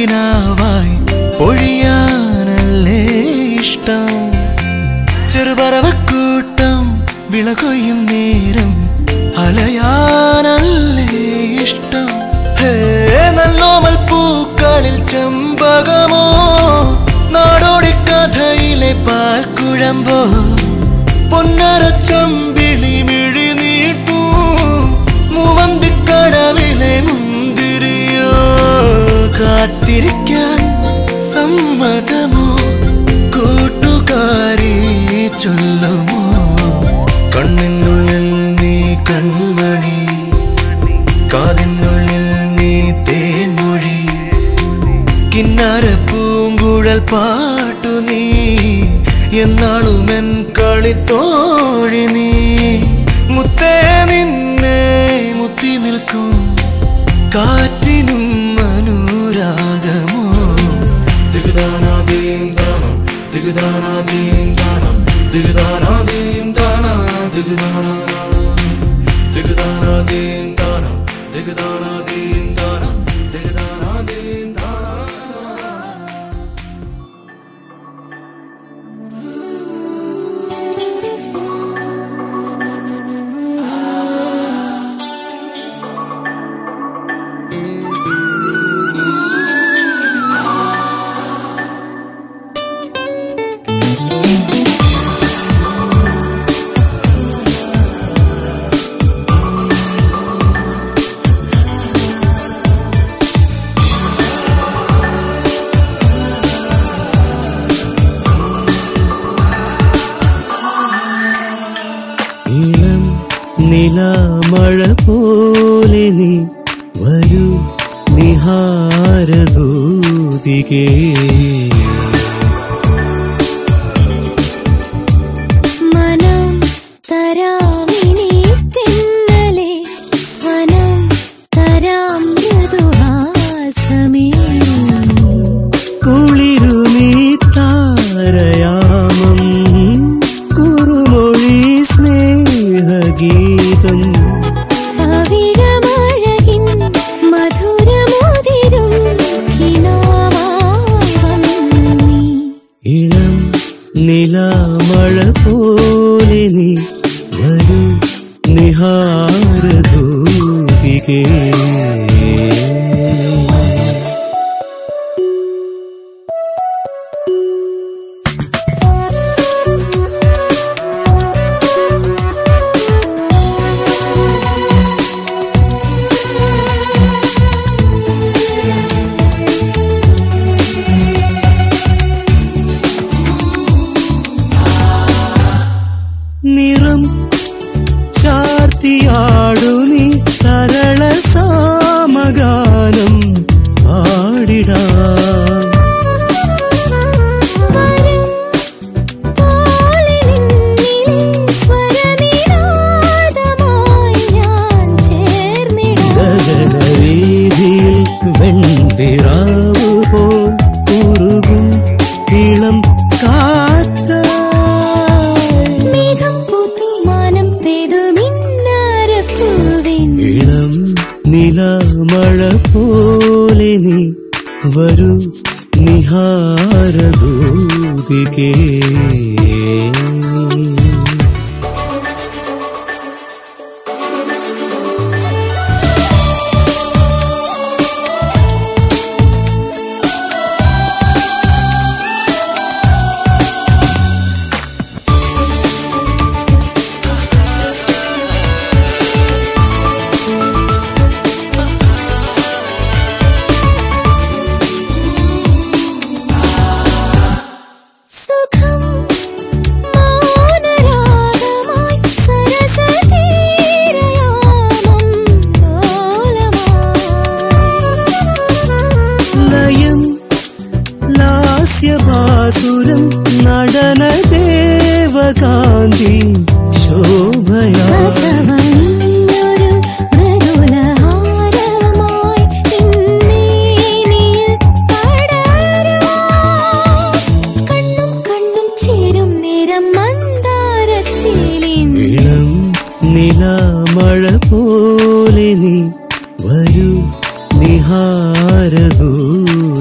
കിനാവായി പൊഴിയാനല്ലേ ഇഷ്ടം ചെറുപറവക്കൂട്ടം വിളകൊയ്യും നേരം അലയാനല്ലേ ഇഷ്ടം ഹേ നല്ലോമൽ പൂക്കളിൽ ചെമ്പകമോ നാടോടി കഥയിലെ പാൽക്കുഴമ്പോ പൊന്നരച്ചമ്പിളി മിഴി നീട്ടൂ മൂവന്തിക്കടവിലെ മുന്തിരിയോ കാത്തിരിക്കാൻ സമ്മതമോ കൂട്ടുകാരി ചൊല്ലുമോ കണ്ണിനുള്ളിൽ നീ കൺമണി കാതിനുള്ളിൽ നീ തേൻമൊഴി കിന്നാര പൂങ്കുഴൽ പാട്ടു നീ എന്നാളുമെൻ കളിത്തോഴി നീ മുത്തേ നിന്നെ മുത്തി നിൽക്കും കാറ്റിനും അനുരാഗമോ ദിഗദാനാദീം ദാനം ദിഗദാനാദീം ദാനം ദിഗദാനാദീം ദാന ദിഗദാന ദിഗദാനാദീം ദാനം ദിഗദാനാദീം ദാനം ദിഗദാനാദീം ദാന ഇളം നിലാമഴ പോലെ നീ വരൂ നിഹാരദൂതികേ മനം തരാമിനി തെന്നലെ സ്വനം തരാം മൃദുഹാസമേ കുളിരുമീ താരയാമം കുറുമൊഴി സ്നേഹഗീതം പവിഴമഴകിൻ മധുരമോതിരും കിനാവായി വന്നു നീ ഇളം നിലാമഴ പോലെ നീ വരൂ നിഹാരദൂതികേ നിറം ചാർത്തിയാടു നീ തരള സാമഗാനം പാടിടാം വരം പോലെ നിന്നിലെ സ്വരനിനാദമായി ഞാൻ ചേർന്നിടാം ഗഗനവീതിയിൽ വെൺതിറാവ് പോൽ കുറുകും ഇളം കാറ്റായി മേഘം പൂത്തു മാനം പെയ്തു മിന്നാരപ്പൂവിൻ ഇളം നിലമഴ പോലെ നീ വരൂ നിഹാരദൂതികേ സുഖം മൗനരാഗമായി സരസതീരയാമം ലോലമായി ലയം ലാസ്യഭാസുരം നടന ദേവകാന്തി ശോഭയാ രസവണിഞ്ഞൊരു മൃദുലഹാരമായി നിന്നേനിയിൽ പടരാം. കണ്ണും കണ്ണും ചേരും നിറം മന്ദാരച്ചേലിൻ ഇളം നിലമഴ പോലെ നീ വരൂ നിഹാരദൂതികേ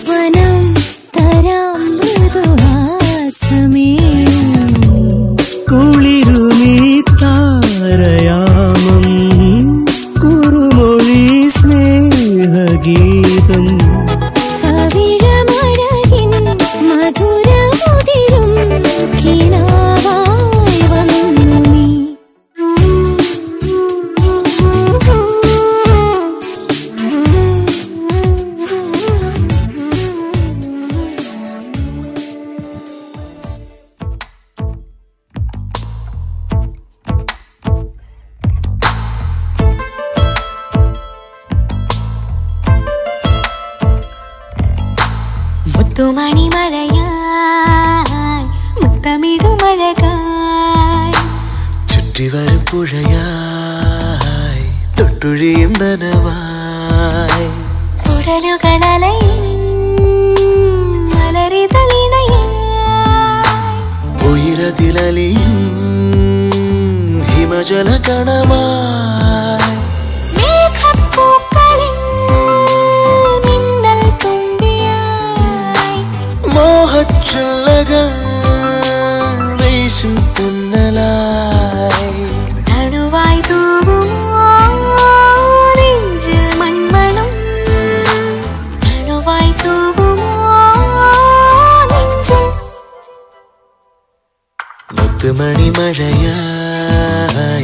സ്വനം തരാം മൃദുവാസമേ കുളിരുമീ താരയാമം കുറുമൊഴി സ്നേഹഗീതം പവിഴമഴകിൻ മധുരമുതിരും കിനാവായി വന്നു നീ മുത്തുമണി മഴയായി മുത്തമിടുമഴകായി ചുറ്റിവരും പുഴയായി തൊട്ടുഴിയും നനവായി ഉടലുകളലയും മലരിതളിണയായി ഉയരത്തിലലിയും ഹിമജല കണമായി മേഘപ്പൂക്കളിൽ മിന്നൽ തുമ്പിയായി മോഹച്ചുള്ളകൾ വീശും തുന്നലായി തണുവായി തൂകുമോ നെഞ്ചിൽ മൺമണം തണുവായി തൂകുമോ നെഞ്ചിൽ മുത്തുമണി മഴയായി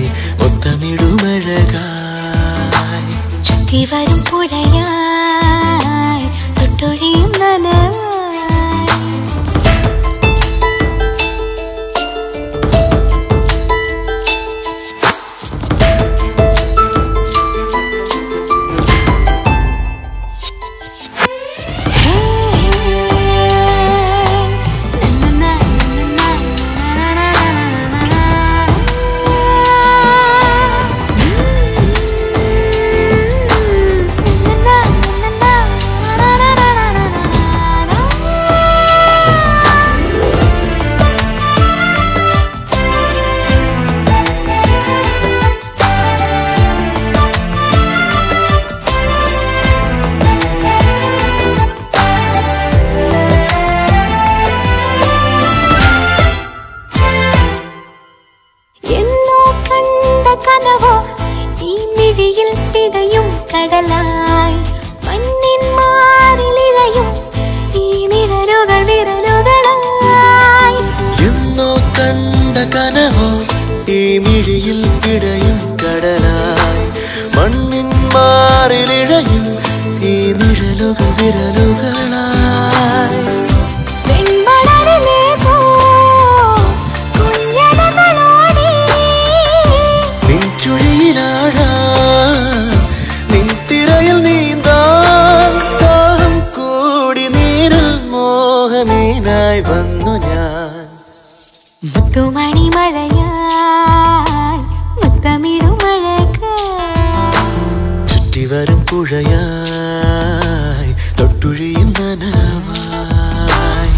മുത്തമിടുമഴകായി ചുറ്റി വരും പുഴയായി തൊട്ടൊഴിയും നനവായി എന്നോ കണ്ട കനവോ ഈ മിഴിയിൽ പിടയും കടലായി മണ്ണിൻ മാറിലിഴയും ഈ നിഴലുകൾ വിരലുകളായി എന്നോ കണ്ട കനവോ ഈ മിഴിയിൽ പിടയും കടലായി മണ്ണിൻ മാറിലിഴയും ഈ നിഴലുകൾ വിരലുകളായി വെൺമണലിലേതോ കുഞ്ഞലകളോടി നിൻ ചുഴിയിലാഴാ നിൻ തിരയിൽ നീന്താൻ ദാഹം കൂടി നീരിൽ മോഹമീനായി വന്നു ഞാൻ മുത്തുമണി മഴയായി മുത്തമിടുമഴകായി ചുറ്റിവരും പുഴയായി തൊട്ടുഴിയും നനവായി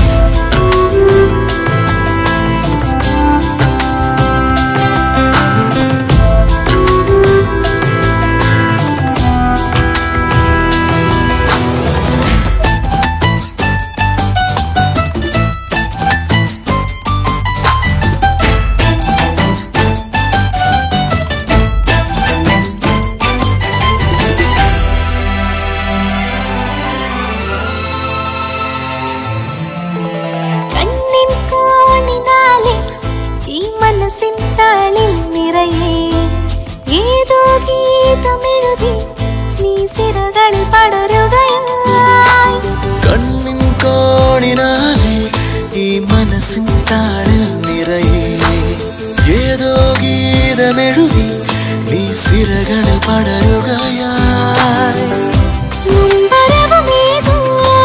കണ്ണിൻ കോണിനാലെ ഈ മനസ്സിൻ താളിൽ നിറയെ ഏതോ ഗീതമെഴുതി നീ സിരകളിൽ പടരുകയായി കണ്ണിൻ കോണിനാലെ ഈ മനസ്സിൻ താളിൽ നിറയെ ഏതോ ഗീതമെഴുതി നീ സിരകളിൽ പടരുകയായി നൊമ്പരവുമേതോ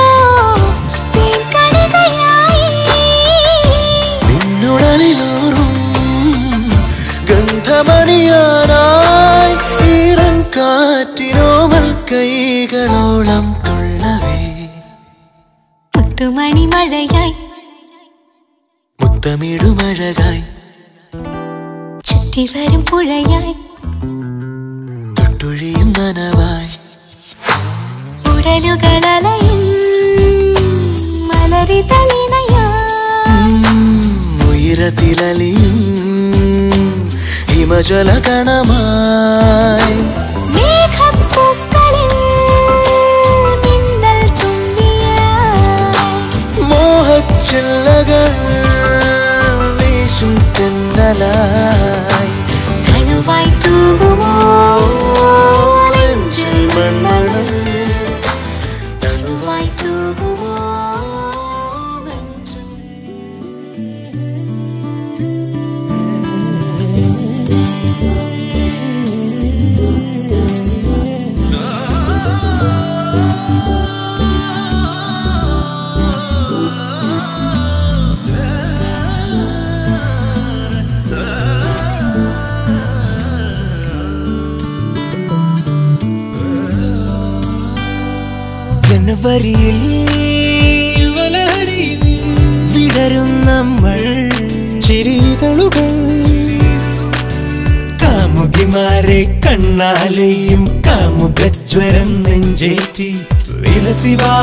തേൻകണികയായി നിന്നുടലിലോറും ഗന്ധമണിയാനായി ഈറൻ കാറ്റിനോമൽ കൈകളോളം തുള്ളവേ മുത്തുമണി മഴയായി മുത്തമിടുമഴകായി ചുറ്റി വരും പുഴയായി പകലുകളലയും മലരിതളിണയാ ഉയരത്തിലലിയും ഹിമജല കണമായി മേഘപ്പൂക്കളിൽ മിന്നൽ തുമ്പിയായി മോഹച്ചില്ലകൾ വീശും തെന്നലായി കനുവായി തൂകുമോ നെഞ്ചിൽ മൺമണം കനുവായി തൂകുമോ നെഞ്ചിൽ ജനുവരിയിൽ യുവലഹരിയിൽ വിടരും നമ്മൾ ചിരിതളുകൾ കാമുകിമാരെ കണ്ണാലെയും കാമുകജ്വരം നെഞ്ചേറ്റി വിലസിവാ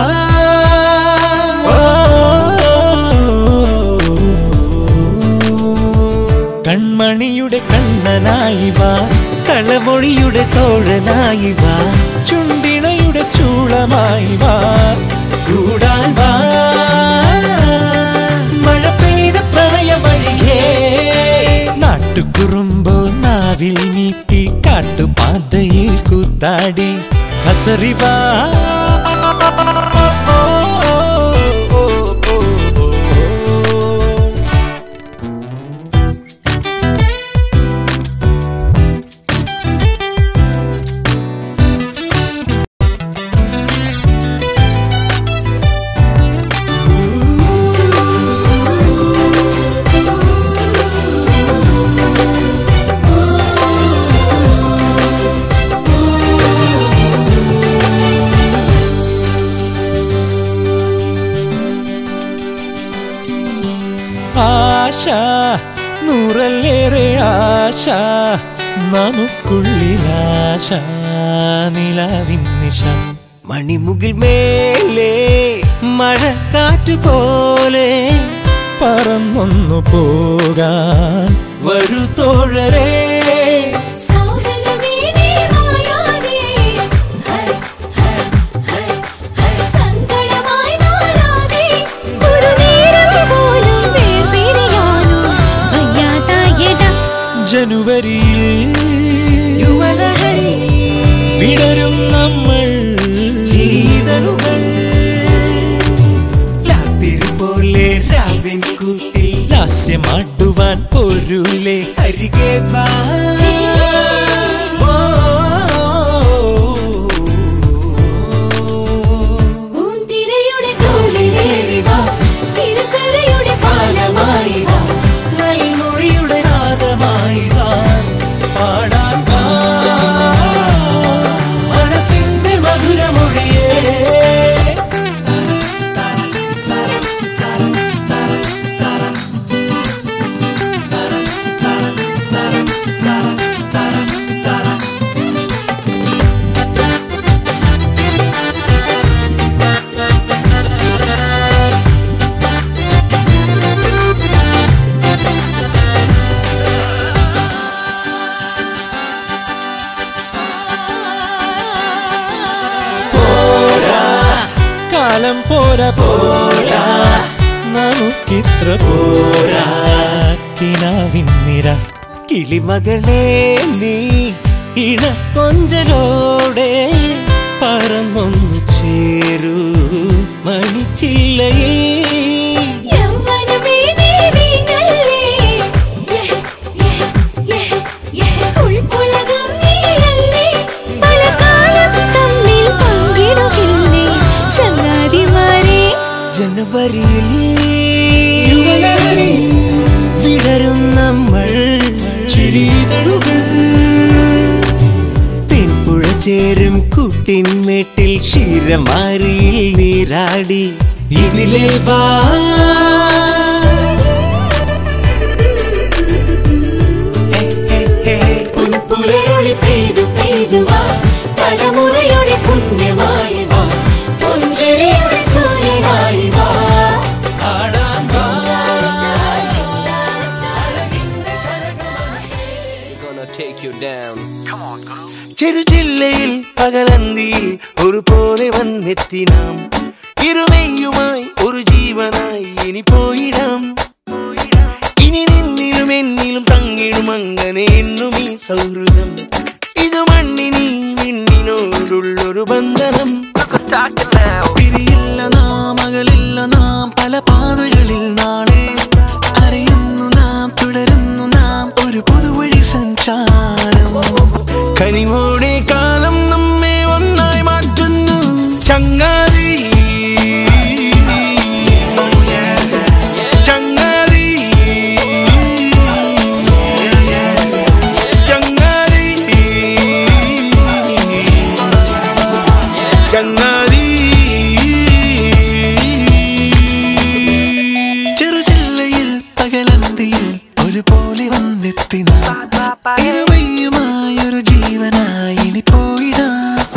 കൺമണിയുടെ കണ്ണനായി വാ കളമൊഴിയുടെ തോഴനായി വാ ചുണ്ടിണയുടെ ചൂളമായി വാ കൂടാൻ വാ മഴ പെയ്ത പ്രണയ വഴിയേ നാട്ടുകുറുമ്പോ നാവിൽ നീട്ടി കാട്ടുപാതയിൽ കൂത്താടി ഹസറിവാ ആശ നൂറല്ലേറെ ആശ നമുക്കുള്ളിലാശ നിലാവിൻ നിശ മണിമുകിൽ മേലെ മഴക്കാറ്റ് പോലെ പറന്നൊന്നു പോകാൻ വരൂ തോഴരേ സൗഹൃദമേ നീ മായാതെ ഹൈ ഹൈ ഹൈ ഹൈ സങ്കടമായി മാറാതെ ഒരു നേരം പോലും വേർപിരിയാനോ വയ്യാതായടാ ജനുവരിയിൽ യുവലഹരി വിടരും നമ്മൾ ചീതളുകൾ രാത്രി പോലെ രാവിൻ കൂട്ടിൽ ലാസ്യമാടുവാൻ പൊരുളെ അരികെ വാ പൂന്തിരയുടെ തോളിലേറി വാ തിരുക്കരയുടെ പാലമായി വാ നൽമൊഴിയുടെ നാദമായി വാ പാടാൻ വാ മനസ്സിന്റെ മധുരമൊഴിയേ കാലം പോരാ പോരാ നമുക്കിത്ര പോരാ കിനാവിന്നിര കിളിമകളെ നീ ഇണക്കൊഞ്ചലോടെ പറന്നൊന്നു ചേരൂ മണിച്ചില്ലയിൽ യൗവനമേ നീ വീണല്ലേ യഹ് യഹ് യഹ് യഹ് ഉൾപ്പുളകം നീയല്ലേ പല കാലം തമ്മിൽ പങ്കിടുകില്ലേ ചങ്ങാതിമാരെ ജനുവരിയിൽ യുവലഹരി വിടരും നമ്മൾ ചിരിതളുകൾ തെൻപുഴ ചേരും കുട്ടിന്മേട്ടിൽ ക്ഷീരമാരിയിൽ നീരാടി ഇതിലേ വാ ഹേ, ഹേ, ഹേ, പുലരൊളി പെയ്തു പെയ്തു വാ തലമുറയുടെ പുണ്യമായി വാ down. ചെറുജില്ലയിൽ പകലന്തിയിൽ ഒരു പോലെ വന്നെത്തി നാം ഇരുമയുമായി ഒരു ജീവനായി ഇനി പോയിടാം ഇനി നിന്നിലും എന്നിലും തങ്ങിടും അങ്ങനെ എന്നും ഈ സൗഹൃദം ഇത് മണ്ണിനി വിണ്ണിനോടുള്ളൊരു ബന്ധനം പിരിയില്ല നാം അകലില്ല നാം പല പാതകളിൽ നാളെ അറിയുന്നു നാം തുടരുന്നു നാം ഒരു പുതുവഴി സഞ്ചാരം കനിവോടെ കാലം നമ്മെ ഒന്നായി മാറ്റുന്നു ചങ്ങാതി ചങ്ങാതി ചങ്ങാതി ചങ്ങാതി ചെറുജില്ലയിൽ പകലന്തിയിൽ ഒരുപോലെ വന്നെത്തി നാം ഇരുവയുമായി ഒരു ജീവനായി ഇനി പോയിടാം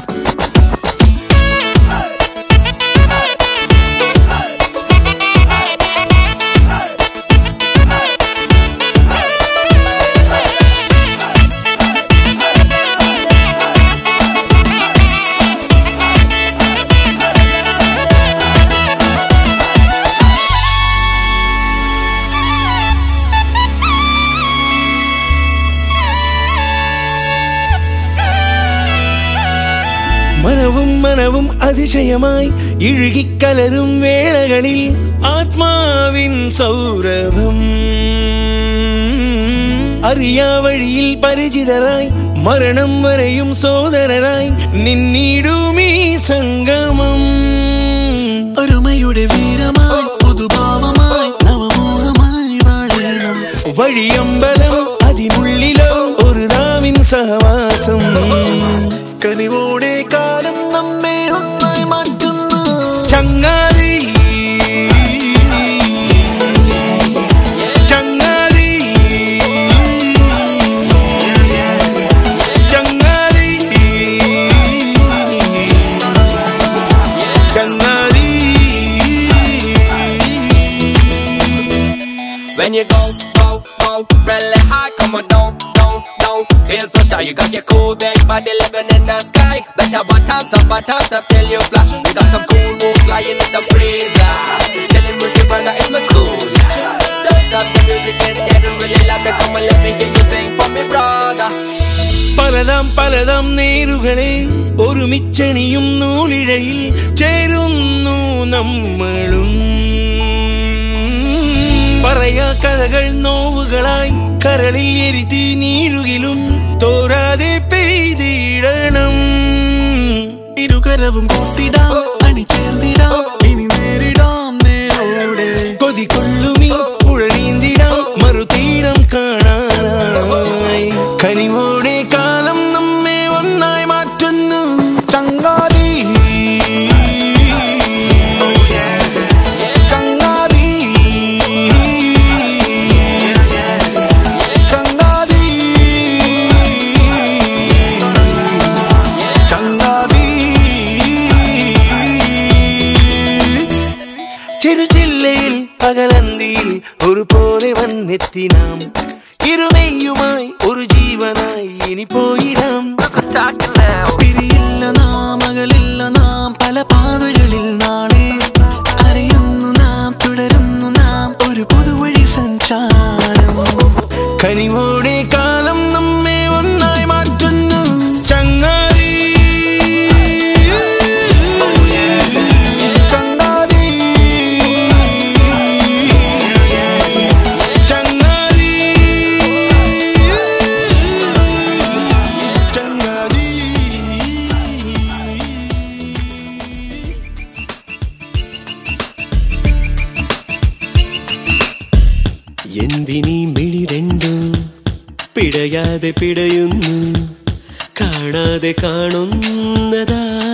മനവും മനവും അതിശയമായി ഇഴുകിക്കലരും വേളകളിൽ ആത്മാവിൻ സൗരഭം അറിയാ വഴിയിൽ പരിചിതരായി മരണം വരെയും സോദരരായി നിന്നിടുമീ സംഗമം ഒരുമയുടെ വീരമായി പുതുഭാവമായി നവമോഹമായി വാഴണം വഴിയമ്പലം അതിനുള്ളിലോ ഒരു നാവിൻ സഹവാസം കനിവോടെ കാലം നമ്മെ ഒന്നായി മാറ്റുന്നു ചങ്ങാതി ചങ്ങാതി ചങ്ങാതി ചങ്ങാതി When you go, go, go, really hard, come on, don't, don't, don't feel so shy. You got your cool big body living in the sky. Better bottoms up, bottoms up till you flash. We got some cool moves flying in the breeze. yeah. Chilling with your brother, it's my cool. yeah. Don't stop the music in the air and really love it. Come on, let me hear you sing for me, brother. പലതാം പലതാം നേരുകളെ ഒരുമിച്ചണിയും നൂലിഴയിൽ ചേരുന്നു നമ്മളും പറയാ കഥകൾ നോവുകളായി കരളിൽ എരിതി നീരുകിലും തോരാതെ പെയ്തിടണം ഇരുകരവും കൂട്ടിടാം അണിചേർന്നിടാം ഇനി നേരിടാം നേരോടെ കൊതികൊള്ളുമീ പുഴ നീന്തിടാം മറുതീരം കാണാനായി കനിവോടെ കാലം നമ്മെ ഒന്നായി മാറ്റുന്നു ചങ്ങാതി ചങ്ങാതി ചങ്ങാതി ചങ്ങാതി ചെറുജില്ലയിൽ പകലന്തിയിൽ ഒരു പോലെ വന്നെത്തി നാം ഇരുമയുമായി ഒരു ജീവനായി ഇനി പോയിടാം പിരിയില്ല നാം അകലില്ല നാം പല പാതകളിൽ നാളെ അറിയുന്നു നാം തുടരുന്നു നാം ഒരു പുതുവഴി സഞ്ചാരം കനിവോടെ കാലം നമ്മെ ഒന്നായി മാറ്റുന്നു ചങ്ങാതി ചങ്ങാതി ചങ്ങാതി എന്തിനീ മിഴി രണ്ടും പിടയാതെ പിടയുന്നു കാണാതെ കാണുന്നതാ